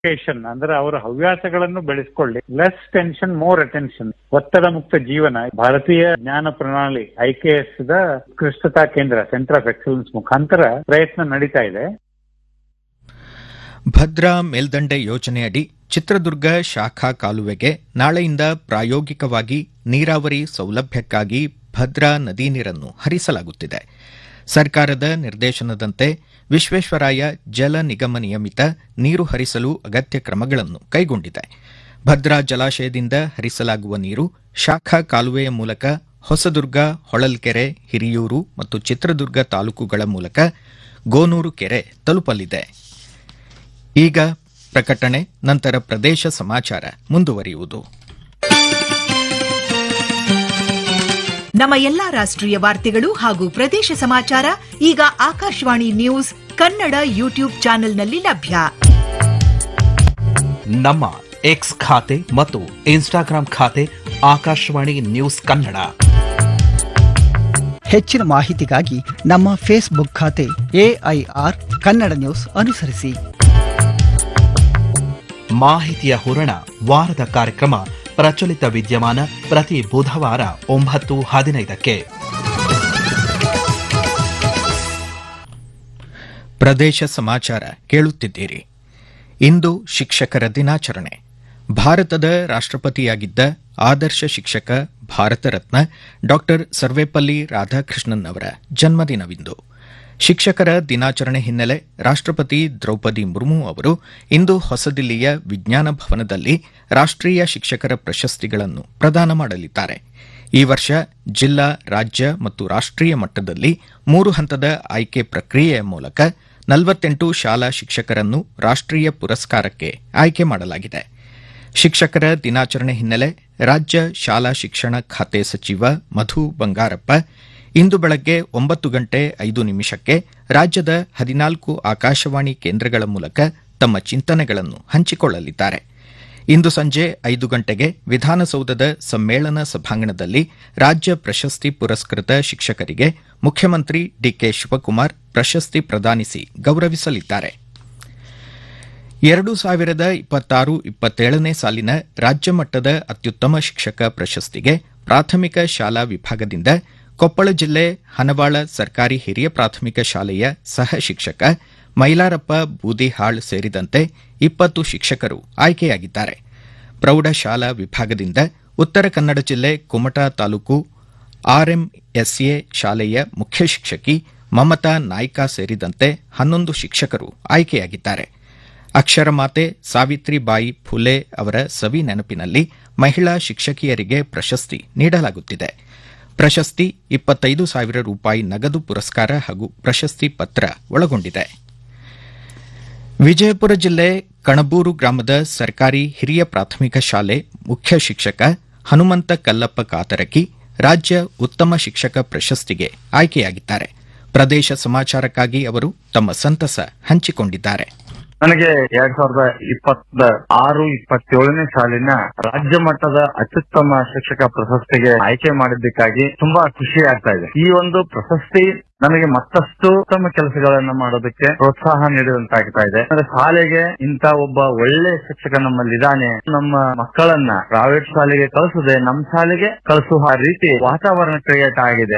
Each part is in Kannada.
ಎಜುಕೇಶನ್ ಅಂದ್ರೆ ಅವರ ಹವ್ಯಾಸಗಳನ್ನು ಬೆಳೆಸ್ಕೊಳ್ಳಿ ಲೆಸ್ ಟೆನ್ಷನ್ ಮೋರ್ ಅಟೆನ್ಷನ್ ಒತ್ತಡ ಮುಕ್ತ ಜೀವನ ಭಾರತೀಯ ಜ್ಞಾನ ಪ್ರಣಾಳಿ ಐಕೆಎಸ್ ದ ಉತ್ಕೃಷ್ಟತಾ ಕೇಂದ್ರ ಸೆಂಟರ್ ಆಫ್ ಎಕ್ಸಲೆನ್ಸ್ ಮುಖಾಂತರ ಪ್ರಯತ್ನ ನಡೀತಾ ಇದೆ ಭದ್ರಾ ಮೇಲ್ದಂಡೆ ಯೋಜನೆಯಡಿ ಚಿತ್ರದುರ್ಗ ಶಾಖಾ ಕಾಲುವೆಗೆ ನಾಳೆಯಿಂದ ಪ್ರಾಯೋಗಿಕವಾಗಿ ನೀರಾವರಿ ಸೌಲಭ್ಯಕ್ಕಾಗಿ ಭದ್ರಾ ನದಿ ನೀರನ್ನು ಹರಿಸಲಾಗುತ್ತಿದೆ ಸರ್ಕಾರದ ನಿರ್ದೇಶನದಂತೆ ವಿಶ್ವೇಶ್ವರಾಯ ಜಲ ನಿಗಮ ನಿಯಮಿತ ನೀರು ಹರಿಸಲು ಅಗತ್ಯ ಕ್ರಮಗಳನ್ನು ಕೈಗೊಂಡಿದೆ ಭದ್ರಾ ಜಲಾಶಯದಿಂದ ಹರಿಸಲಾಗುವ ನೀರು ಶಾಖಾ ಕಾಲುವೆಯ ಮೂಲಕ ಹೊಸದುರ್ಗ ಹೊಳಲ್ಕೆರೆ ಹಿರಿಯೂರು ಮತ್ತು ಚಿತ್ರದುರ್ಗ ತಾಲೂಕುಗಳ ಮೂಲಕ ಗೋನೂರು ಕೆರೆ ತಲುಪಲಿದೆ ಈಗ ಪ್ರಕಟಣೆ ನಂತರ ಪ್ರದೇಶ ಸಮಾಚಾರ ಮುಂದುವರಿಯುವುದು ನಮ್ಮ ಎಲ್ಲಾ ರಾಷ್ಟ್ರೀಯ ವಾರ್ತೆಗಳು ಹಾಗೂ ಪ್ರದೇಶ ಸಮಾಚಾರ ಈಗ ಆಕಾಶವಾಣಿ ನ್ಯೂಸ್ ಕನ್ನಡ ಯೂಟ್ಯೂಬ್ ಚಾನೆಲ್ನಲ್ಲಿ ಲಭ್ಯ ನಮ್ಮ ಎಕ್ಸ್ ಖಾತೆ ಮತ್ತು ಇನ್ಸ್ಟಾಗ್ರಾಂ ಖಾತೆ ಆಕಾಶವಾಣಿ ನ್ಯೂಸ್ ಕನ್ನಡ ಹೆಚ್ಚಿನ ಮಾಹಿತಿಗಾಗಿ ನಮ್ಮ ಫೇಸ್ಬುಕ್ ಖಾತೆ ಎಐಆರ್ ಕನ್ನಡ ನ್ಯೂಸ್ ಅನುಸರಿಸಿ ಮಾಹಿತಿಯ ಹೂರಣ ವಾರದ ಕಾರ್ಯಕ್ರಮ ಪ್ರಚಲಿತ ವಿದ್ಯಮಾನ ಪ್ರತಿ ಬುಧವಾರ ಒಂಬತ್ತು ಹದಿನೈದಕ್ಕೆ ಪ್ರದೇಶ ಸಮಾಚಾರ ಕೇಳುತ್ತಿದ್ದೀರಿ ಇಂದು ಶಿಕ್ಷಕರ ದಿನಾಚರಣೆ ಭಾರತದ ರಾಷ್ಟ್ರಪತಿಯಾಗಿದ್ದ ಆದರ್ಶ ಶಿಕ್ಷಕ ಭಾರತ ರತ್ನ ಡಾ ಸರ್ವೇಪಲ್ಲಿ ರಾಧಾಕೃಷ್ಣನ್ ಅವರ ಜನ್ಮದಿನವಿಂದು ಶಿಕ್ಷಕರ ದಿನಾಚರಣೆ ಹಿನ್ನೆಲೆ ರಾಷ್ಟ್ರಪತಿ ದ್ರೌಪದಿ ಮುರ್ಮು ಅವರು ಇಂದು ಹೊಸದಿಲ್ಲಿಯ ವಿಜ್ಞಾನ ಭವನದಲ್ಲಿ ರಾಷ್ಟ್ರೀಯ ಶಿಕ್ಷಕರ ಪ್ರಶಸ್ತಿಗಳನ್ನು ಪ್ರದಾನ ಮಾಡಲಿದ್ದಾರೆ ಈ ವರ್ಷ ಜಿಲ್ಲಾ ರಾಜ್ಯ ಮತ್ತು ರಾಷ್ಟ್ರೀಯ ಮಟ್ಟದಲ್ಲಿ ಮೂರು ಹಂತದ ಆಯ್ಕೆ ಪ್ರಕ್ರಿಯೆಯ ಮೂಲಕ ನಲವತ್ತೆಂಟು ಶಾಲಾ ಶಿಕ್ಷಕರನ್ನು ರಾಷ್ಟ್ರೀಯ ಪುರಸ್ಕಾರಕ್ಕೆ ಆಯ್ಕೆ ಮಾಡಲಾಗಿದೆ ಶಿಕ್ಷಕರ ದಿನಾಚರಣೆ ಹಿನ್ನೆಲೆ ರಾಜ್ಯ ಶಾಲಾ ಶಿಕ್ಷಣ ಖಾತೆ ಸಚಿವ ಮಧು ಬಂಗಾರಪ್ಪ ಇಂದು ಬೆಳಗ್ಗೆ ಒಂಬತ್ತು ಗಂಟೆ ಐದು ನಿಮಿಷಕ್ಕೆ ರಾಜ್ಯದ ಹದಿನಾಲ್ಕು ಆಕಾಶವಾಣಿ ಕೇಂದ್ರಗಳ ಮೂಲಕ ತಮ್ಮ ಚಿಂತನೆಗಳನ್ನು ಹಂಚಿಕೊಳ್ಳಲಿದ್ದಾರೆ ಇಂದು ಸಂಜೆ ಐದು ಗಂಟೆಗೆ ವಿಧಾನಸೌಧದ ಸಮ್ಮೇಳನ ಸಭಾಂಗಣದಲ್ಲಿ ರಾಜ್ಯ ಪ್ರಶಸ್ತಿ ಪುರಸ್ಕೃತ ಶಿಕ್ಷಕರಿಗೆ ಮುಖ್ಯಮಂತ್ರಿ ಡಿಕೆ ಶಿವಕುಮಾರ್ ಪ್ರಶಸ್ತಿ ಪ್ರದಾನಿಸಿ ಗೌರವಿಸಲಿದ್ದಾರೆ ಎರಡು ಸಾವಿರದ ಇಪ್ಪತ್ತಾರು ಇಪ್ಪತ್ತೇಳನೇ ಸಾಲಿನ ರಾಜ್ಯ ಮಟ್ಟದ ಅತ್ಯುತ್ತಮ ಶಿಕ್ಷಕ ಪ್ರಶಸ್ತಿಗೆ ಪ್ರಾಥಮಿಕ ಶಾಲಾ ವಿಭಾಗದಿಂದ ಕೊಪ್ಪಳ ಜಿಲ್ಲೆ ಹನವಾಳ ಸರ್ಕಾರಿ ಹಿರಿಯ ಪ್ರಾಥಮಿಕ ಶಾಲೆಯ ಸಹ ಶಿಕ್ಷಕ ಮೈಲಾರಪ್ಪ ಬೂದಿಹಾಳ್ ಸೇರಿದಂತೆ ಇಪ್ಪತ್ತು ಶಿಕ್ಷಕರು ಆಯ್ಕೆಯಾಗಿದ್ದಾರೆ ಪ್ರೌಢಶಾಲಾ ವಿಭಾಗದಿಂದ ಉತ್ತರ ಕನ್ನಡ ಜಿಲ್ಲೆ ಕುಮಟಾ ತಾಲೂಕು ಆರ್ಎಂಎಸ್ಎ ಶಾಲೆಯ ಮುಖ್ಯ ಶಿಕ್ಷಕಿ ಮಮತಾ ನಾಯ್ಕ ಸೇರಿದಂತೆ ಹನ್ನೊಂದು ಶಿಕ್ಷಕರು ಆಯ್ಕೆಯಾಗಿದ್ದಾರೆ ಅಕ್ಷರಮಾತೆ ಸಾವಿತ್ರಿಬಾಯಿ ಫುಲೆ ಅವರ ಸವಿ ನೆನಪಿನಲ್ಲಿ ಮಹಿಳಾ ಶಿಕ್ಷಕಿಯರಿಗೆ ಪ್ರಶಸ್ತಿ ನೀಡಲಾಗುತ್ತಿದೆ ಪ್ರಶಸ್ತಿ ಇಪ್ಪತ್ತೈದು ಸಾವಿರ ರೂಪಾಯಿ ನಗದು ಪುರಸ್ಕಾರ ಹಾಗೂ ಪ್ರಶಸ್ತಿ ಪತ್ರ ಒಳಗೊಂಡಿದೆ ವಿಜಯಪುರ ಜಿಲ್ಲೆ ಕಣಬೂರು ಗ್ರಾಮದ ಸರ್ಕಾರಿ ಹಿರಿಯ ಪ್ರಾಥಮಿಕ ಶಾಲೆ ಮುಖ್ಯ ಶಿಕ್ಷಕ ಹನುಮಂತ ಕಲ್ಲಪ್ಪ ಕಾತರಕಿ ರಾಜ್ಯ ಉತ್ತಮ ಶಿಕ್ಷಕ ಪ್ರಶಸ್ತಿಗೆ ಆಯ್ಕೆಯಾಗಿದ್ದಾರೆ ಪ್ರದೇಶ ಸಮಾಚಾರಕ್ಕಾಗಿ ಅವರು ತಮ್ಮ ಸಂತಸ ಹಂಚಿಕೊಂಡಿದ್ದಾರೆ ನನಗೆ ಎರಡ್ ಸಾವಿರದ ಇಪ್ಪತ್ತ ಆರು ಇಪ್ಪತ್ತೇಳನೇ ಸಾಲಿನ ರಾಜ್ಯ ಮಟ್ಟದ ಅತ್ಯುತ್ತಮ ಶಿಕ್ಷಕ ಪ್ರಶಸ್ತಿಗೆ ಆಯ್ಕೆ ಮಾಡಿದ್ದಕ್ಕಾಗಿ ತುಂಬಾ ಖುಷಿ ಆಗ್ತಾ ಇದೆ ಈ ಒಂದು ಪ್ರಶಸ್ತಿ ನನಗೆ ಮತ್ತಷ್ಟು ಉತ್ತಮ ಕೆಲಸಗಳನ್ನ ಮಾಡೋದಕ್ಕೆ ಪ್ರೋತ್ಸಾಹ ನೀಡಿದಂತಾಗ್ತಾ ಇದೆ ಅಂದ್ರೆ ಶಾಲೆಗೆ ಇಂತ ಒಬ್ಬ ಒಳ್ಳೆ ಶಿಕ್ಷಕ ನಮ್ಮಲ್ಲಿದ್ದಾನೆ ನಮ್ಮ ಮಕ್ಕಳನ್ನ ಪ್ರೈವೇಟ್ ಶಾಲೆಗೆ ಕಳಿಸದೆ ನಮ್ಮ ಶಾಲೆಗೆ ಕಳಿಸುವ ರೀತಿ ವಾತಾವರಣ ಕ್ರಿಯೇಟ್ ಆಗಿದೆ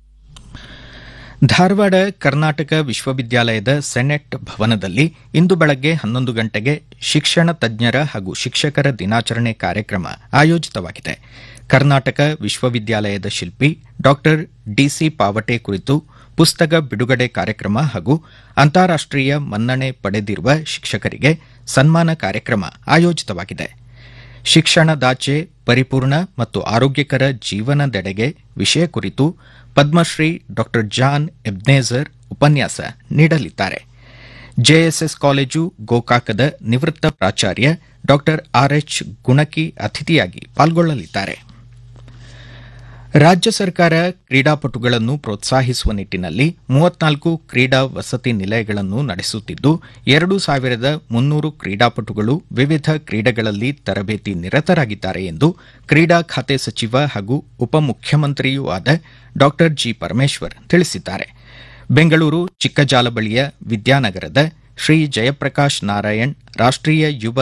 ಧಾರವಾಡ ಕರ್ನಾಟಕ ವಿಶ್ವವಿದ್ಯಾಲಯದ ಸೆನೆಟ್ ಭವನದಲ್ಲಿ ಇಂದು ಬೆಳಗ್ಗೆ ಹನ್ನೊಂದು ಗಂಟೆಗೆ ಶಿಕ್ಷಣ ತಜ್ಞರ ಹಾಗೂ ಶಿಕ್ಷಕರ ದಿನಾಚರಣೆ ಕಾರ್ಯಕ್ರಮ ಆಯೋಜಿತವಾಗಿದೆ ಕರ್ನಾಟಕ ವಿಶ್ವವಿದ್ಯಾಲಯದ ಶಿಲ್ಪಿ ಡಾ ಡಿಸಿ ಪಾವಟೆ ಕುರಿತು ಪುಸ್ತಕ ಬಿಡುಗಡೆ ಕಾರ್ಯಕ್ರಮ ಹಾಗೂ ಅಂತಾರಾಷ್ಟೀಯ ಮನ್ನಣೆ ಪಡೆದಿರುವ ಶಿಕ್ಷಕರಿಗೆ ಸನ್ಮಾನ ಕಾರ್ಯಕ್ರಮ ಆಯೋಜಿತವಾಗಿದೆ ಶಿಕ್ಷಣದಾಚೆ ಪರಿಪೂರ್ಣ ಮತ್ತು ಆರೋಗ್ಯಕರ ಜೀವನದೆಡೆಗೆ ವಿಷಯ ಕುರಿತು ಪದ್ಮಶ್ರೀ ಡಾ ಜಾನ್ ಎಬ್ನೇಜರ್ ಉಪನ್ಯಾಸ ನೀಡಲಿದ್ದಾರೆ ಜೆಎಸ್ಎಸ್ ಕಾಲೇಜು ಗೋಕಾಕದ ನಿವೃತ್ತ ಪ್ರಾಚಾರ್ಯ ಡಾ ಆರ್ಎಚ್ ಗುಣಕಿ ಅತಿಥಿಯಾಗಿ ಪಾಲ್ಗೊಳ್ಳಲಿದ್ದಾರೆ ರಾಜ್ಯ ಸರ್ಕಾರ ಕ್ರೀಡಾಪಟುಗಳನ್ನು ಪ್ರೋತ್ಸಾಹಿಸುವ ನಿಟ್ಟಿನಲ್ಲಿ ಮೂವತ್ನಾಲ್ಕು ಕ್ರೀಡಾ ವಸತಿ ನಿಲಯಗಳನ್ನು ನಡೆಸುತ್ತಿದ್ದು ಎರಡು ಸಾವಿರದ ಮುನ್ನೂರು ಕ್ರೀಡಾಪಟುಗಳು ವಿವಿಧ ಕ್ರೀಡೆಗಳಲ್ಲಿ ತರಬೇತಿ ನಿರತರಾಗಿದ್ದಾರೆ ಎಂದು ಕ್ರೀಡಾ ಖಾತೆ ಸಚಿವ ಹಾಗೂ ಉಪಮುಖ್ಯಮಂತ್ರಿಯೂ ಆದ ಡಾ ಜಿ ಪರಮೇಶ್ವರ್ ತಿಳಿಸಿದ್ದಾರೆ ಬೆಂಗಳೂರು ಚಿಕ್ಕಜಾಲಬಳಿಯ ವಿದ್ಯಾನಗರದ ಶ್ರೀ ಜಯಪ್ರಕಾಶ್ ನಾರಾಯಣ್ ರಾಷ್ಟ್ರೀಯ ಯುವ